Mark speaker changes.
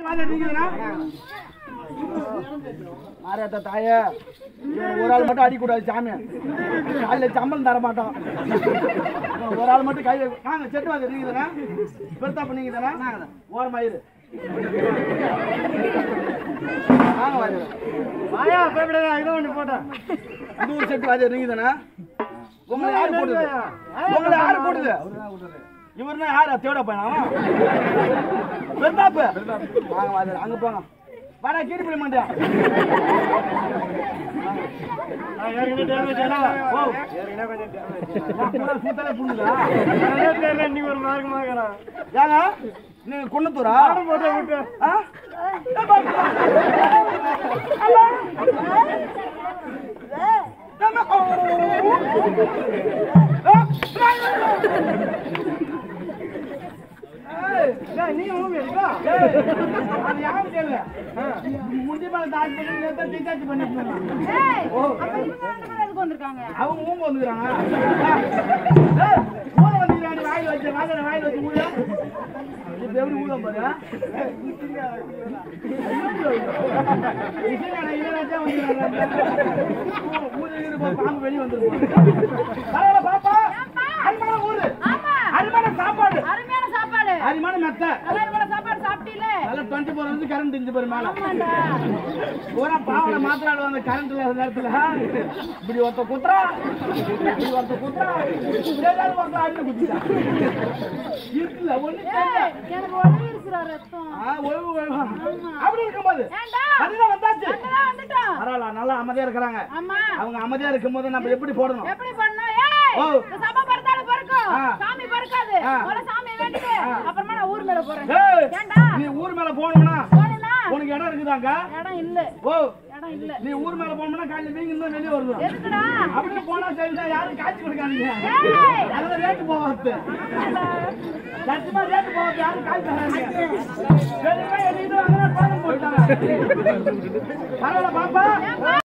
Speaker 1: வாங்க நீங்கண்ணா மாரியாத்தா தாயே இவன் ஒரு ஆள் மட்டும் அடிக்கூடாது சாமி காலையில் சம்பளம் தர மாட்டோம் இவன் ஒரு ஆள் மட்டும் கை வை- வாங்க செட்டு வாங்க நீங்க தானே பெருத்தாப்பு நீங்க தானே ஓரமாயிரு வாங்க வாங்க
Speaker 2: வாயா பயப்படாத இதோ ஒன்று போட்டேன்
Speaker 1: இது ஒரு செட்டு வாங்க நீங்க தானே உங்களை யாரு போடுது உங்களை யாரு போடுது இவர்னா யாரா தேட பையனா பெருந்தாப்பு வாங்க வாங்க அங்க போங்க வாடா கீரி பிள்ளை மாட்டியா
Speaker 2: நான் ஏற்கனவே டேமேஜ் ஆனா
Speaker 1: ஓ
Speaker 2: ஏற்கனவே கொஞ்சம் டேமேஜ்
Speaker 1: சூத்தாலே புண்ணுதா
Speaker 2: தெரியல நீ ஒரு மார்க்கமாக இருக்கிறான்
Speaker 1: ஏங்க நீங்க குன்னத்தூரா
Speaker 2: போட்டு விட்டு
Speaker 1: ஆ? ஏப்பா. ஏம்மா. ஏய், ஏய், நீ ஊம்பி அடிப்பா. ஏய், அது யாரும் கேளு. முந்தி மேல தாடி பண்ணி நேத்தா டீச்சார்ஜ் பண்ணிட்டு இருந்தாங்க.
Speaker 3: ஏய்,
Speaker 1: ஓ.
Speaker 3: அப்ப இவங்க ரெண்டு பேரும் எதுக்கு வந்திருக்காங்க?
Speaker 1: அவங்க ஊம்ப வந்துக்கிறாங்க ஏய், ஊத வந்துக்கிறாங்க வாயில வச்சு வாயில வாயில வச்சு ஊத இப்ப எப்படி ஊதம் பாரு ஏய், இசைஞான இளையராஜா வந்துக்கிறாங்க. ஊ- ஊதிக்கிட்டு போ, பாம்பு வெளிய வந்துரும் பரவாயில்ல பாப்பா அருமையான ஊரு
Speaker 3: ஆமா,
Speaker 1: அருமையான சாப்பாடு
Speaker 3: அருமையான சாப்பாடு
Speaker 1: அருமையான மெத்த
Speaker 3: நல்லா இவ்வளவு சாப்பாடு சாப்பிட்டீல
Speaker 1: நல்லா டுவெண்ட்டி ஃபோர் வந்து கரண்ட் இருந்து பாரு மேல
Speaker 3: ஆமாண்டா
Speaker 1: பூரா பாவனை மாத்திராடு வந்து கரண்ட் இல்லாத நேரத்துல இப்படி ஒருத்த குத்துறா இப்படி ஒருத்த குத்துறா ஏதாவது ஒருத்த அடிச்சு குத்திட்டா இருக்குல்ல ஒண்ணு
Speaker 3: ஏய், எனக்கு ஒளிவிருச்சுடா ரத்தம்
Speaker 1: ஆ, ஓய்வு, ஓய்வு. அப்படி இருக்கும்போது
Speaker 3: ஏன்டா
Speaker 1: அதுதான் வந்தாச்சு
Speaker 3: அங்கதான் வந்துட்டோம்
Speaker 1: பரவாயில்ல நல்லா அமைதியா இருக்கிறாங்க
Speaker 3: ஆமா
Speaker 1: அவங்க அமைதியா இருக்கும்போது நம்ம எப்படி போடணும்
Speaker 3: எப்படி பண்ணா ஏய்
Speaker 1: ஓ.
Speaker 3: இந்த சபை பறந்தாலும் பறக்கும்
Speaker 1: ஆ.
Speaker 3: சாமி பறக்காது
Speaker 1: ஆ.
Speaker 3: முதல்ல சாமியை வேண்டிட்டு அப்புறமா நான் ஊர் மேல போறேன்
Speaker 1: ஏய்,
Speaker 3: ஏன்டா
Speaker 1: நீ ஊர் மேல போகணும்னா
Speaker 3: போனா
Speaker 1: உனக்கு இடம் இருக்குதாங்க
Speaker 3: இடம் இல்ல
Speaker 1: ஓ
Speaker 3: இடம் இல்ல
Speaker 1: நீ ஊர் மேல போகணும்னா காலையில வீங்க இருந்தா வெளியே வருது
Speaker 3: எதுக்குடா
Speaker 1: அப்படியே போனா சரிதா யாரும் காட்சி கொடுக்காதீங்க
Speaker 3: ஏய்
Speaker 1: அதெல்லாம் ரேட்டு போவாது சத்தியமா ரேட்டு போவாது யாரும் காட்சி தராதீங்க வெளியே எழுதிட்டு வாங்க போயிட்டாங்க பரவாயில்ல பாப்பா